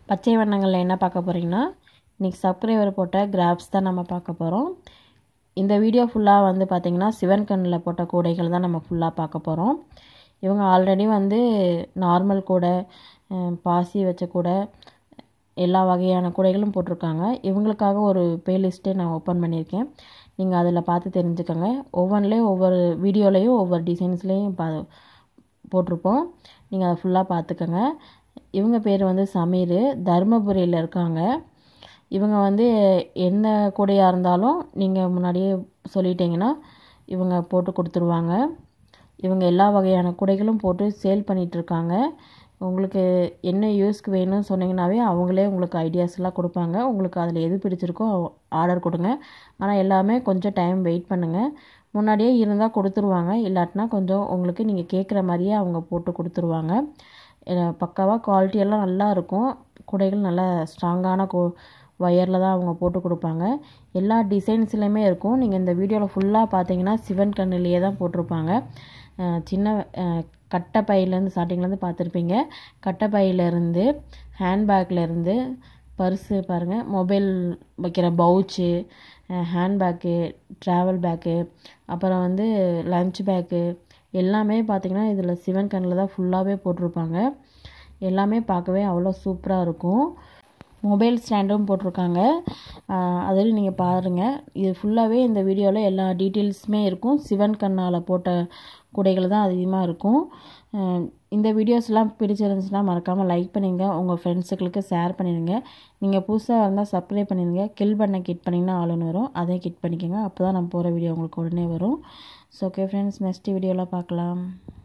பச்சை வண்ணங்களில் என்ன பார்க்க போகிறீங்கன்னா இன்றைக்கி சப்ஸ்கிரைபர் போட்ட கிராஃப்ஸ் தான் நம்ம பார்க்க போகிறோம் இந்த வீடியோ ஃபுல்லாக வந்து பார்த்திங்கன்னா சிவன் கண்ணில் போட்ட கூடைகள் தான் நம்ம ஃபுல்லாக பார்க்க போகிறோம் இவங்க ஆல்ரெடி வந்து நார்மல் கூடை அஹ், பாசி வச்ச கூடை எல்லா வகையான கூடைகளும் போட்டிருக்காங்க இவங்களுக்காக ஒரு பிளேலிஸ்ட்டே நான் ஓப்பன் பண்ணியிருக்கேன் நீங்கள் அதில் பார்த்து தெரிஞ்சுக்கோங்க ஒவ்வொன்றுலேயும் ஒவ்வொரு வீடியோலேயும் ஒவ்வொரு டிசைன்ஸ்லேயும் பா போட்டிருப்போம் நீங்கள் அதை ஃபுல்லாக பார்த்துக்கோங்க இவங்க பேர் வந்து சமீர் தருமபுரியில் இருக்காங்க இவங்க வந்து எந்த கூடையாக இருந்தாலும் நீங்கள் முன்னாடியே சொல்லிட்டீங்கன்னா இவங்க போட்டு கொடுத்துருவாங்க இவங்க எல்லா வகையான கூடைகளும் போட்டு சேல் பண்ணிகிட்ருக்காங்க உங்களுக்கு என்ன யூஸ்க்கு வேணும்னு சொன்னீங்கன்னாவே அவங்களே உங்களுக்கு ஐடியாஸ்லாம் கொடுப்பாங்க உங்களுக்கு அதில் எது பிடிச்சிருக்கோ ஆர்டர் கொடுங்க ஆனால் எல்லாமே கொஞ்சம் டைம் வெயிட் பண்ணுங்கள் முன்னாடியே இருந்தால் கொடுத்துருவாங்க இல்லாட்டினா கொஞ்சம் உங்களுக்கு நீங்கள் கேட்குற மாதிரியே அவங்க போட்டு கொடுத்துருவாங்க அஹ் பக்காவாக குவாலிட்டியெல்லாம் நல்லா இருக்கும் கூடைகள் நல்லா ஸ்ட்ராங்கான கோ ஒயரில் தான் அவங்க போட்டு கொடுப்பாங்க எல்லா டிசைன்ஸ்லையுமே இருக்கும் நீங்கள் இந்த வீடியோவில் ஃபுல்லாக பார்த்தீங்கன்னா சிவன் கண்ணிலேயே தான் போட்டிருப்பாங்க அஹ் சின்ன அஹ் கட்டை பையிலேருந்து ஸ்டார்டிங்லேருந்து பார்த்துருப்பீங்க கட்டை பையிலேருந்து ஹேண்ட்பேக்லேருந்து பர்ஸு பாருங்கள் மொபைல் வைக்கிற பவுச்சு ஹேண்ட்பேக்கு ட்ராவல் பேக்கு அப்புறம் வந்து லஞ்ச் பேக்கு எல்லாமே பார்த்திங்கன்னா இதில் சிவன் கண்ணில் தான் ஃபுல்லாகவே போட்டிருப்பாங்க எல்லாமே பார்க்கவே அவ்வளோ சூப்பராக இருக்கும் மொபைல் ஸ்டாண்டும் போட்டிருக்காங்க ஆஹ் அதில் நீங்கள் பாருங்கள் இது ஃபுல்லாகவே இந்த வீடியோவில் எல்லா டீட்டெயில்ஸுமே இருக்கும் சிவன் கண்ணால் போட்ட கூடைகள் தான் அதிகமாக இருக்கும் ஆஹ் இந்த வீடியோஸ்லாம் பிடிச்சிருந்துச்சுன்னா மறக்காமல் லைக் பண்ணிடுங்க உங்கள் ஃப்ரெண்ட்ஸுகளுக்கு ஷேர் பண்ணிடுங்க நீங்கள் புதுசாக இருந்தால் சப்ஸ்கிரைப் பண்ணிடுங்க கில் பண்ண கிட் பண்ணிங்கன்னா ஆளுன்னு வரும் அதையும் கிட் பண்ணிக்கோங்க அப்போ தான் நான் போகிற வீடியோ உங்களுக்கு உடனே வரும் ஸோ ஓகே ஃப்ரெண்ட்ஸ் நெக்ஸ்ட் வீடியோவில் பார்க்கலாம்